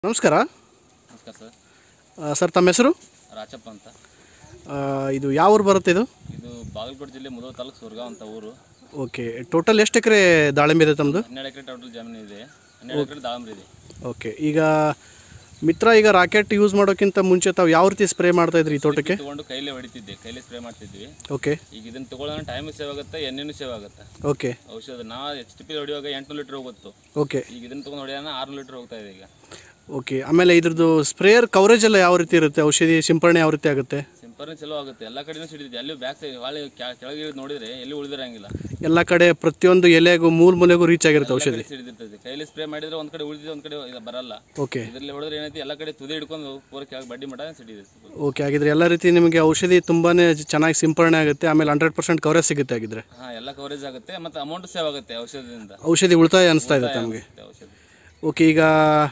ನಮಸ್ಕಾರ ನಮಸ್ಕಾರ ಸರ್ ಆ, ಸರ್ ತಮ್ಮ ಹೆಸರು ರಾಚಪ್ಪ ಅಂತ ಆ, ಇದು ಯಾವ ಊರು ಬರುತ್ತೆ ಇದು ಇದು ಬಾಗಲಕೋಟೆ ಜಿಲ್ಲೆ ಮುದೋಳ ತಾಲೂಕು ಸುರ್ಗಾಂವ್ ಅಂತ ಊರು ಓಕೆ ಟೋಟಲ್ ಎಷ್ಟು ಎಕರೆ ದಾಳಿಂಬೆ ಇದೆ ತಮ್ಮದು ಹನ್ನೆರಡು ಎಕರೆ ಟೋಟಲ್ ಜಮೀನು ಇದೆ ಹನ್ನೆರಡು ಎಕರೆ ದಾಳಂಬ್ರಿ ಇದೆ ಓಕೆ ಈಗ ಮಿತ್ರ ಈಗ ರಾಕೆಟ್ ಯೂಸ್ ಮಾಡೋಕ್ಕಿಂತ ಮುಂಚೆ ತಾವು ಯಾವ ರೀತಿ ಸ್ಪ್ರೇ ಮಾಡ್ತಾ ಇದ್ರಿ ಈ ತೋಟಕ್ಕೆ ತಗೊಂಡು ಕೈಲೇ ಹೊಡಿತಿದ್ದೆ ಕೈಲೇ ಸ್ಪ್ರೇ ಮಾಡ್ತಿದ್ವಿ ಓಕೆ ಈಗ ಇದನ್ನ ತಗೊಳ್ಳೋಣ ಟೈಮ್ ಸೇವ್ ಆಗುತ್ತೆ ಎಣ್ಣೆನೂ ಸೇವ್ ಆಗುತ್ತೆ ಓಕೆ ಔಷಧ ನಾ ಎಚ್ ಟಿ ಪಿ ಹೊಡಿಯುವಾಗ ಎಂಟುನೂರು ಲೀಟರ್ ಹೋಗುತ್ತು ಓಕೆ ಈಗ ಇದನ್ನ ತಗೊಂಡು ಹೊಡಿಯೋಣ ಆರುನೂರು ಲೀಟರ್ ಹೋಗ್ತಾ ಇದೆ ಈಗ ಓಕೆ ಆಮೇಲೆ ಇದ್ರದ್ದು ಸ್ಪ್ರೇಯರ್ ಕವರೇಜ್ ಎಲ್ಲ ಯಾವ ರೀತಿ ಇರುತ್ತೆ ಔಷಧಿ ಸಿಂಪರಣೆ ಯಾವ ರೀತಿ ಆಗುತ್ತೆ ಸಿಂಪರ್ನೆ ಚಲೋ ಆಗುತ್ತೆ ಎಲ್ಲ ಕಡೆನೂ ಸಿಡಿದಿದೆ ಅಲ್ಲಿ ಬ್ಯಾಕ್ ಸೈಡ್ ಹೊಳೆ ಕೆಳ- ಕೆಳಗೆ ಇರೋದು ನೋಡಿದ್ರೆ ಎಲ್ಲಿ ಉಳಿದಿರಂಗಿಲ್ಲ ಎಲ್ಲ ಕಡೆ ಪ್ರತಿಯೊಂದು ಎಲೆಗೂ ಮೂಲ ಮೂಲೆಗೂ ರೀಚ್ ಆಗಿರುತ್ತೆ ಔಷಧಿ ಸಿಡಿದಿರ್ತದೆ ಕೈಲಿ ಸ್ಪ್ರೇ ಮಾಡಿದ್ರೆ ಒಂದ್ ಕಡೆ ಉಳಿದಿದೆ ಒಂದ್ ಕಡೆ ಇದು ಬರಲ್ಲ ಓಕೆ ಇದರಲ್ಲಿ ಹೊಡೆದ್ರೆ ಏನೈತಿ ಎಲ್ಲ ಕಡೆ ತುದಿ ಹಿಡ್ಕೊಂಡು ಪೂರ ಕೆಳಗೆ ಬಡ್ಡಿ ಮಠ ಸಿಡಿದೆ ಓಕೆ ಹಾಗಿದ್ರೆ ಎಲ್ಲ ರೀತಿ ನಿಮಗೆ ಔಷಧಿ ತುಂಬಾ ಚೆನ್ನಾಗಿ ಸಿಂಪರಣೆ ಆಗುತ್ತೆ ಆಮೇಲ್ ಹಂಡ್ರೆಡ್ ಪರ್ಸೆಂಟ್ ಕವರೇಜ್ ಸಿಗುತ್ತೆ ಹಾಗಿದ್ರೆ ಹಾ ಎಲ್ಲ ಕವರೇಜ್ ಆಗುತ್ತೆ ಮತ್ತೆ ಅಮೌಂಟ್ ಸೇವ್ ಆಗುತ್ತೆ ಔಷಧದಿಂದ ಔಷಧಿ ಉಳಿತಾಯ ಅನಿಸ್ತಾ ಇದೆ ತಮಗೆ ಆಗುತ್ತೆ ಔಷಧಿ ಓಕೆ ಈಗ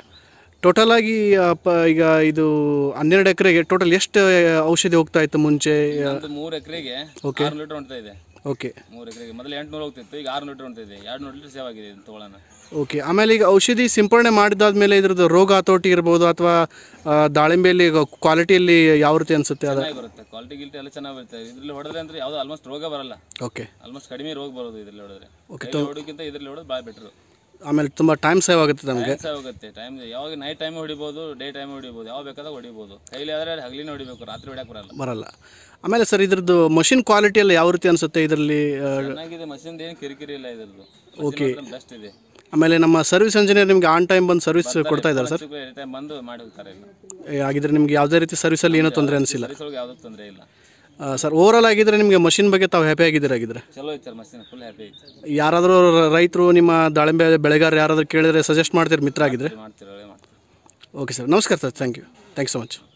ಟೋಟಲ್ ಆಗಿ ಆ, ಪ ಈಗ ಇದು ಹನ್ನೆರಡು ಎಕರೆಗೆ ಟೋಟಲ್ ಎಷ್ಟು ಔಷಧಿ ಹೋಗ್ತಾ ಇತ್ತು ಮುಂಚೆ ನಮ್ದು ಮೂರು ಎಕರೆಗೆ ಆರು ಲೀಟರ್ ಹೊಂಟ್ತಾ ಇದೆ ಓಕೆ ಮೂರು ಎಕರೆಗೆ ಮೊದಲು ಎಂಟುನೂರು ಹೋಗ್ತಿತ್ತು ಈಗ ಆರು ಲೀಟರ್ ಹೊಂಟ್ತಾ ಇದೆ ಎರಡು ನೂರು ಲೀಟರ್ ಸೇವ್ ಆಗಿದೆ ಇದನ್ನ ತಗೊಳ್ಳೋಣ ಓಕೆ ಆಮೇಲೆ ಈಗ ಔಷಧಿ ಸಿಂಪರಣೆ ಮಾಡಿದಾದ್ಮೇಲೆ ಇದ್ರದ್ದು ರೋಗ ಹತೋಟಿ ಇರ್ಬೋದು ಅಥವಾ ಆ, ದಾಳಿಂಬೆಯಲ್ಲಿ ಕ್ವಾಲಿಟಿಯಲ್ಲಿ ಯಾವ ರೀತಿ ಅನಿಸುತ್ತೆ ಅದು ಚೆನ್ನಾಗಿ ಬರುತ್ತೆ ಕ್ವಾಲಿಟಿ ಗಿಲ್ಟಿ ಎಲ್ಲ ಚೆನ್ನಾಗಿ ಬರುತ್ತೆ ಇದ್ರಲ್ಲಿ ಹೊಡೆದ್ರೆ ಅಂದ್ರೆ ಯಾವ್ದು ಆಲ್ಮೋಸ್ಟ್ ರೋಗ ಬರಲ್ಲ ಓಕೆ ಆಲ್ಮೋಸ್ಟ್ ಕಡಿಮೆ ರೋಗ ಬರೋದು ಇದ್ರಲ್ಲಿ ಹೊಡೆದ್ರೆ ಹೊಡೋಕ್ಕಿಂತ ಇದ್ರಲ್ಲಿ ಹೊಡೋದು ಭಾಳ ಬೆಟ್ರು ಆಮೇಲೆ ತುಂಬ ಟೈಮ್ ಸೇವ್ ಆಗುತ್ತೆ ನಮಗೆ ಸೇವ್ ಆಗುತ್ತೆ ಟೈಮ್ ಯಾವಾಗ ನೈಟ್ ಟೈಮ್ ಹೊಡಿಬೋದು ಡೇ ಟೈಮ್ ಹೊಡಿಬೋದು ಯಾವಾಗ ಬೇಕಾದಾಗ ಹೊಡಿಬೋದು ಕೈಲಿ ಆದ್ರೆ ಹಗಲಿನ ಹೊಡಿಬೇಕು ರಾತ್ರಿ ಹೊಡ್ಯಕ್ಕೆ ಬರಲ್ಲ ಬರಲ್ಲ ಆಮೇಲೆ ಸರ್ ಇದ್ರದ್ದು ಮಷಿನ್ ಕ್ವಾಲಿಟಿ ಎಲ್ಲ ಯಾವ ರೀತಿ ಅನಿಸುತ್ತೆ ಇದರಲ್ಲಿ ಆ, ಚೆನ್ನಾಗಿದೆ ಮಷಿನ್ ಏನು ಕಿರಿಕಿರಿ ಇಲ್ಲ ಇದ್ರದ್ದು ಬೆಸ್ಟ್ ಇದೆ ಆಮೇಲೆ ನಮ್ಮ ಸರ್ವಿಸ್ ಇಂಜಿನಿಯರ್ ನಿಮಗೆ ಆನ್ ಟೈಮ್ ಬಂದು ಸರ್ವಿಸ್ ಕೊಡ್ತಾ ಇದ್ದಾರೆ ಸರ್ ಎನಿ ಟೈಮ್ ಬಂದು ಮಾಡಿ ಹೋಗ್ತಾರೆ ಇಲ್ಲ ಏ, ಹಾಗಿದ್ರೆ ನಿಮ್ಗೆ ಯಾವುದೇ ರೀತಿ ಸರ್ವಿಸಲ್ಲಿ ಏನೂ ತೊಂದರೆ ಅನಿಸಿಲ್ಲ ಪರಿಸರಕ್ಕೆ ಯಾವುದೂ ತೊಂದರೆ ಇಲ್ಲ ಸರ್ ಓವರಾಲ್ ಆಗಿದ್ರೆ ನಿಮಗೆ ಮಷಿನ್ ಬಗ್ಗೆ ತಾವು ಹ್ಯಾಪಿ ಆಗಿದ್ದೀರಾ ಆಗಿದ್ರೆ ಚಲೋ ಐತೆ ಸರ್ ಮಷಿನ್ ಫುಲ್ ಹ್ಯಾಪಿ ಐತೆ ಯಾರಾದರೂ ರೈತರು ನಿಮ್ಮ ದಾಳಿಂಬೆ ಬೆಳೆಗಾರ ಯಾರಾದರೂ ಕೇಳಿದ್ರೆ ಸಜೆಸ್ಟ್ ಮಾಡ್ತೀರಿ ಮಿತ್ರ ಆಗಿದ್ರೆ ಮಾಡ್ತೀವಿ ಒಳ್ಳೆ ಮಾಡ್ತೀವಿ ಓಕೆ ಸರ್ ನಮಸ್ಕಾರ sir thank you thank you so much